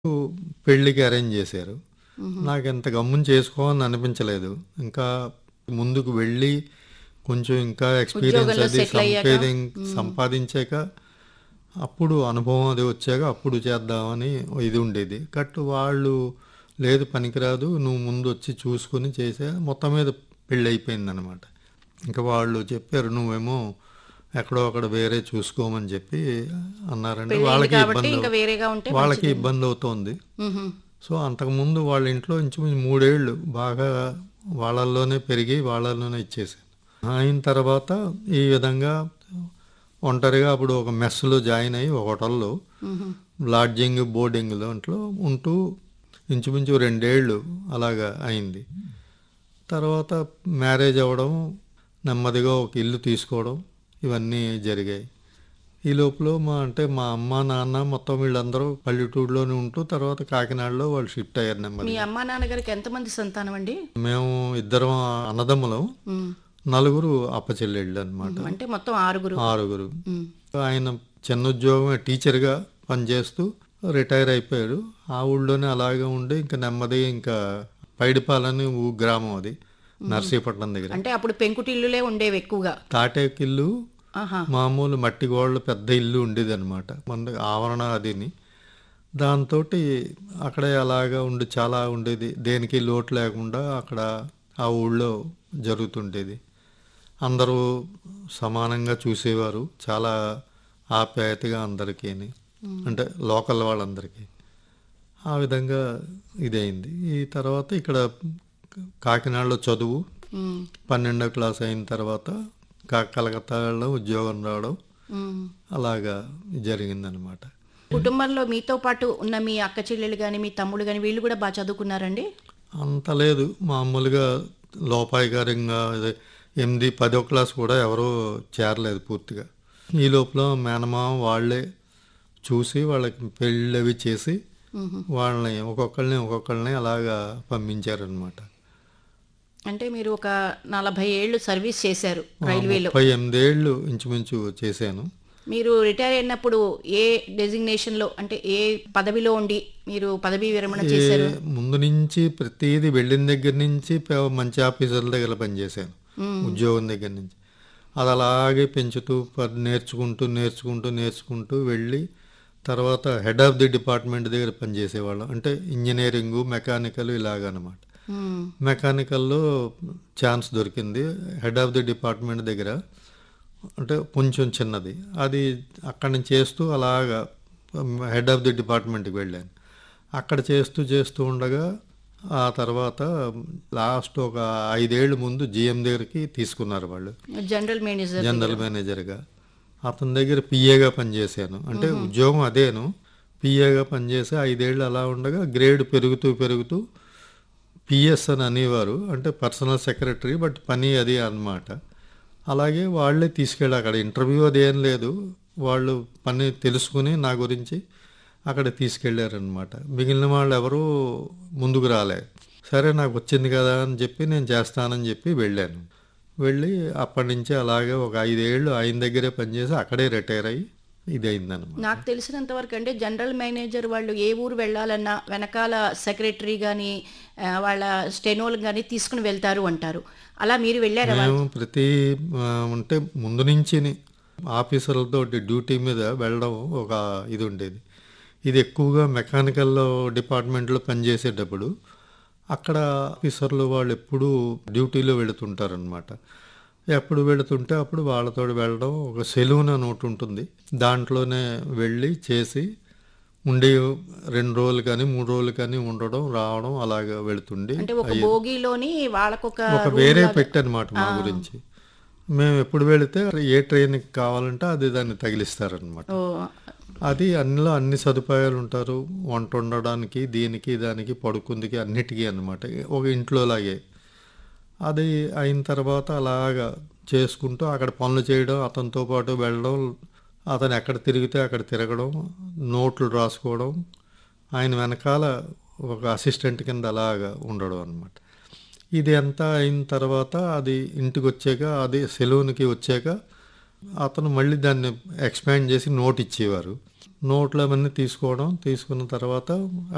పెళ్ళికి అరేంజ్ చేశారు. నాకింత గమ్మున చేసుకోవాలని అనిపించలేదు. ఇంకా ముందుకు వెళ్ళి కొంచెం ఇంకా ఎక్స్‌పీరియన్స్ ఉద్యోగంలో అది సెటిల్ అయ్యాక సంపేదిం సంపాదించాక అప్పుడు అనుభవం అది వచ్చాక అప్పుడు చేద్దామని ఇది ఉండేది. కట్ వాళ్ళు లేదు పనికిరాదు నువ్వు ముందొచ్చి చూసుకొని చేసే మొత్తం మీద పెళ్ళయిపోయిందనమాట. ఇంకా వాళ్ళు చెప్పారు నువ్వేమో ఎక్కడో అక్కడ వేరే చూసుకోమని చెప్పి అన్నారండి. పెళ్ళయింది వాళ్ళకి కాబట్టి ఇబ్బంది ఇంకా వేరేగా ఉంటే వాళ్ళకి మంచిది. ఇబ్బందవుతోంది. హుహు. సో అంతకుముందు వాళ్ళ ఇంట్లో ఇంచుమించు మూడేళ్ళు బాగా వాళ్ళల్లోనే పెరిగి వాళ్ళల్లోనే ఇచ్చేసాను. అయిన తర్వాత ఈ విధంగా ఒంటరిగా అప్పుడు ఒక మెస్‌లో జాయిన్ అయ్యి ఒక హోటల్‌లో హుహు. లాడ్జింగ్, బోర్డింగ్ దాంట్లో ఉంటూ ఇంచుమించు రెండేళ్ళు అలాగా అయింది. తర్వాత మ్యారేజ్ అవ్వడం, నెమ్మదిగా ఒక ఇల్లు తీసుకోవడం ఇవన్నీ జరిగాయి. ఈ లోపల మా అంటే మా అమ్మ, నాన్న మొత్తం వీళ్ళందరూ పల్లెటూరులోనే ఉంటూ తర్వాత కాకినాడలో వాళ్ళు షిఫ్ట్ అయ్యారు మీ నెమ్మదిగా. అమ్మా నాన్నగారికి ఎంతమంది సంతానం అండి? మేము ఇద్దరం అన్నదమ్ములం. హ్మ్. నలుగురు అప్పచెల్లెళ్ళు అనమాట. అంటే మొత్తం ఆరుగురు. ఆరుగురు. హ్మ్. ఆయన చిన్న ఉద్యోగమే టీచర్‌గా పనిచేస్తూ రిటైర్ అయిపోయారు. ఆ ఊళ్ళోనే అలాగే ఉండి ఇంకా నెమ్మదిగా ఇంకా పైడిపాలని ఊ గ్రామం అది. నర్సీపట్నం దగ్గర. అంటే అప్పుడు పెంకుటిల్లులే ఉండేవి ఎక్కువగా. తాటేకిల్లు ఆహా. మామూలు మట్టి గోడలు పెద్ద ఇల్లు ఉండేదన్నమాట. మన ఆవరణ అదిని. దాంతోటి అక్కడే అలాగా ఉండి చాలా ఉండేది. దేనికి లోటు లేకుండా అక్కడ ఆ ఊళ్ళో జరుగుతుండేది. అందరూ సమానంగా చూసేవారు. చాలా ఆప్యాయతగా అందరికీని. అంటే లోకల్ వాళ్ళందరికీ. ఆ విధంగా ఇదయింది. ఈ తర్వాత ఇక్కడ కాకినాడలో చదువు హ్మ్. 12వ క్లాస్ అయిన తర్వాత క కలకత్తాలో ఉద్యోగం రావడం హ్మ్. అలాగా జరిగిందనమాట. కుటుంబంలో మీతో పాటు ఉన్న మీ అక్క చెల్లెలు గాని, మీ తమ్ముడు గాని వీళ్ళు కూడా బాగా చదువుకున్నారండి? అంత లేదు. మామూలుగా లోపాయికారంగా అదే 8, 10 క్లాస్ కూడా ఎవరు చేరలేదు పూర్తిగా. ఈ లోపల మేనమామ వాళ్ళే చూసి వాళ్ళకి పెళ్ళవి చేసి హుహు. వాళ్ళని ఒక్కొక్కళ్ళని ఒక్కొక్కళ్ళని అలాగా పంపించారనమాట. అంటే మీరు ఒక 40 ఏళ్ళు సర్వీస్ చేశారు ఆ! రైల్వేలో. 38 ఏళ్ళు ఇంచుమించు చేశాను. మీరు రిటైర్ అయినప్పుడు ఏ డెసిగ్నేషన్‌లో అంటే ఏ పదవిలో ఉండి మీరు పదవీ విరమణ ఏ చేశారు? ముందు నుంచి ప్రతీది వెళ్ళిన దగ్గర నుంచి ప మంచి ఆఫీసర్ల దగ్గర పనిచేశాను. హ్మ్. ఉద్యోగం దగ్గర నుంచి. అది అలాగే పెంచుతూ ప నేర్చుకుంటూ, నేర్చుకుంటూ, నేర్చుకుంటూ వెళ్ళి తర్వాత హెడ్ ఆఫ్ ది డిపార్ట్మెంట్ దగ్గర పనిచేసేవాళ్ళం. అంటే ఇంజినీరింగు, మెకానికల్ ఇలాగనమాట. హ్మ్. మెకానికల్‌లో ఛాన్స్ దొరికింది. హెడ్ ఆఫ్ ది డిపార్ట్మెంట్ దగ్గర అంటే కొంచెం చిన్నది. అది అక్కడి నుంచి చేస్తూ అలాగా హెడ్ ఆఫ్ ది డిపార్ట్మెంట్‌కి వెళ్ళాను. అక్కడ చేస్తూ చేస్తూ ఉండగా ఆ తర్వాత లాస్ట్ ఒక 5 ఏళ్ళు ముందు జీఎం దగ్గరికి తీసుకున్నారు వాళ్ళు. జనరల్ మేనేజర్ జనరల్ మేనేజర్‌గా. అతని దగ్గర పిఏగా పనిచేశాను. అంటే ఉద్యోగం అదేను. పిఏగా పనిచేసి 5 ఏళ్ళు అలా ఉండగా గ్రేడ్ పెరుగుతూ పెరుగుతూ పిఎస్ అని అనేవారు. అంటే పర్సనల్ సెక్రటరీ బట్ పని అది అన్నమాట. అలాగే వాళ్ళే తీసుకెళ్ళి అక్కడ ఇంటర్వ్యూ అదేం లేదు. వాళ్ళు పని తెలుసుకొని నా గురించి అక్కడ తీసుకెళ్లారనమాట. మిగిలిన వాళ్ళు ఎవరు ముందుకు రాలే. సరే నాకు వచ్చింది కదా అని చెప్పి నేను చేస్తానని చెప్పి వెళ్ళాను. వెళ్ళి అప్పటినుంచి అలాగే ఒక 5 ఏళ్ళు ఆయన దగ్గరే పనిచేసి అక్కడే రిటైర్ అయ్యి ఇదయిందనమాట. నాకు తెలిసినంత వరకు అంటే జనరల్ మేనేజర్ వాళ్ళు ఏ ఊరు వెళ్ళాలన్నా వెనకాల సెక్రటరీ గాని ఆహ్, వాళ్ళ స్టెనోలు గాని తీసుకుని వెళ్తారు అంటారు. అలా మీరు వెళ్ళారా? వాళ్ళ మేము ప్రతి ఆహ్, అంటే ముందు నుంచిని ఆఫీసర్లతోటి డ్యూటీ మీద వెళ్ళడం ఒక ఇది ఉండేది. ఇది ఎక్కువగా మెకానికల్‌లో డిపార్ట్మెంట్‌లో పనిచేసేటప్పుడు అక్కడ ఆఫీసర్లు వాళ్ళు ఎప్పుడూ డ్యూటీలో వెళుతుంటారనమాట. ఎప్పుడు వెళుతుంటే అప్పుడు వాళ్ళతోటి వెళ్ళడం ఒక సెలూన్ అని ఒకటి ఉంటుంది. దాంట్లోనే వెళ్ళి చేసి ఉండి 2 రోజులు కానీ, 3 రోజులు కానీ ఉండడం, రావడం అలాగా వెళుతుండి అంటే ఒక అయ్యేది. బోగీలోని వాళ్ళకొక ఒక రూమ్ వేరే లాగా పెట్టనమాట మా ఆ! గురించి. మేము ఎప్పుడు వెళితే ఏ ట్రైన్‌కి కావాలంటే అది దాన్ని తగిలిస్తారనమాట. ఓహ్! అది అందులో అన్ని సదుపాయాలు ఉంటారు. వంట వండడానికి, దీనికి, దానికి, పడుకుందికి అన్నిటికీ అన్నమాట. ఒక ఇంట్లోలాగే. అది అయిన తర్వాత అలాగా చేసుకుంటూ అక్కడ పనులు చేయడం, అతనితో పాటు వెళ్ళడం, అతను ఎక్కడ తిరిగితే అక్కడ తిరగడం, నోట్లు రాసుకోవడం, ఆయన వెనకాల ఒక అసిస్టెంట్ కింద అలాగా ఉండడం అన్నమాట. ఇది అంతా అయిన తర్వాత అది ఇంటికొచ్చాక అది సెలూన్‌కి వచ్చాక అతను మళ్ళీ దాన్ని ఎక్స్‌పాండ్ చేసి నోట్ ఇచ్చేవారు. నోట్లు అవన్నీ తీసుకోవడం, తీసుకున్న తర్వాత